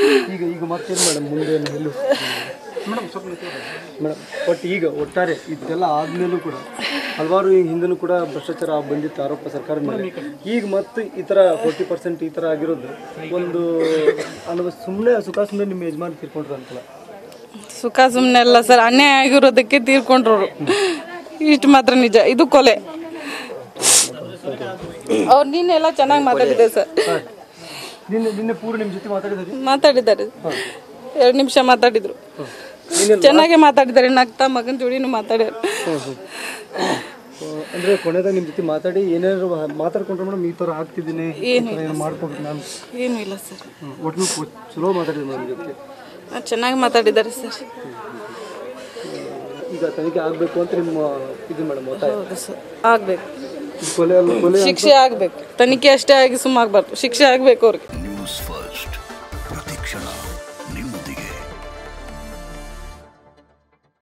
ಈಗ ಈಗ ಮತ್ತೇನು ಮೇಡಮ್ ಮುಂದೆ ಎಲ್ಲೂ ಮೇಡಮ್ ಸ್ವಲ್ಪ ಮೇಡಮ್ ಒಟ್ಟು ಈಗ ಒಟ್ಟಾರೆ ಇದೆಲ್ಲ ಆದ್ಮೇಲೂ ಕೂಡ ಹಲವಾರು ಈ ಹಿಂದೆನೂ ಕೂಡ ಭ್ರಷ್ಟಾಚಾರ ಬಂದಿತ್ತು ಆರೋಪ ಸರ್ಕಾರ ಮೇಲೆ ಈಗ ಮತ್ತೆ ಈ ಥರ ಫೋರ್ಟಿ ಪರ್ಸೆಂಟ್ ಈ ಥರ ಆಗಿರೋದು ಒಂದು ಅನ್ನೋ ಸುಮ್ಮನೆ ಸುಖ ಸುಮ್ಮನೆ ನಿಮ್ಮ ಯಜಮಾನ್ ತೀರ್ಕೊಂಡ್ರು ಅಂತಲ್ಲ ಸುಖ ಸುಮ್ಮನೆ ಅಲ್ಲ ಸರ್ ಅನ್ಯಾಯ ಆಗಿರೋದಕ್ಕೆ ತೀರ್ಕೊಂಡ್ರು ಇಷ್ಟು ಮಾತ್ರ ನಿಜ ಇದು ಕೊಲೆ ಅವ್ರು ನೀನೆಲ್ಲ ಚೆನ್ನಾಗಿ ಮಾತಾಡಿದೆ ಸರ್ ನಿನ್ನೆ ನಿನ್ನೆ ಪೂರ್ಣ ನಿಮ್ಮ ಜೊತೆ ಮಾತಾಡಿದ್ರಿ ಮಾತಾಡಿದ್ದಾರೆ ಎರಡು ನಿಮಿಷ ಮಾತಾಡಿದ್ರು ಚೆನ್ನಾಗಿ ಮಾತಾಡಿದ್ದಾರೆ ನಗ್ತಾ ಮಗನ ಜೋಡಿನೂ ಮಾತಾಡ್ಯಾರ ಅಂದರೆ ಕೊನೆದಾಗ ನಿಮ್ಮ ಜೊತೆ ಮಾತಾಡಿ ಏನಾದ್ರು ಮಾತಾಡ್ಕೊಂಡ್ರೆ ಮೇಡಮ್ ಈ ಥರ ಆಗ್ತಿದ್ದೀನಿ ಏನು ಮಾಡ್ಕೊಂಡು ನಾನು ಏನೂ ಇಲ್ಲ ಸರ್ ಒಟ್ಟು ಚಲೋ ಮಾತಾಡಿದೆ ಮೇಡಮ್ ಜೊತೆ ಚೆನ್ನಾಗಿ ಮಾತಾಡಿದ್ದಾರೆ ಸರ್ ಈಗ ತನಿಖೆ ಆಗಬೇಕು ಅಂತ ನಿಮ್ಮ ಇದು ಮೇಡಮ್ ಒತ್ತಾಯ ಹೌದು ಸರ್ ಆಗ್ಬೇಕು ಕೊಲೆ ಅಲ್ಲ ಕೊಲೆ ಶಿಕ್ಷೆ ಆಗ್ಬೇಕು ತನಿಖೆ ಅಷ್ಟೇ ಆಗಿ ಸುಮ್ಮ ಆಗ್ಬಾರ್ದು ಶಿಕ್ಷೆ ಆಗ್ಬೇಕು ಅವ್ರಿಗೆ ನ್ಯೂಸ್ ಫಸ್ಟ್ ಪ್ರತಿಕ್ಷಣ ನಿಮ್ಮೊಂದಿಗೆ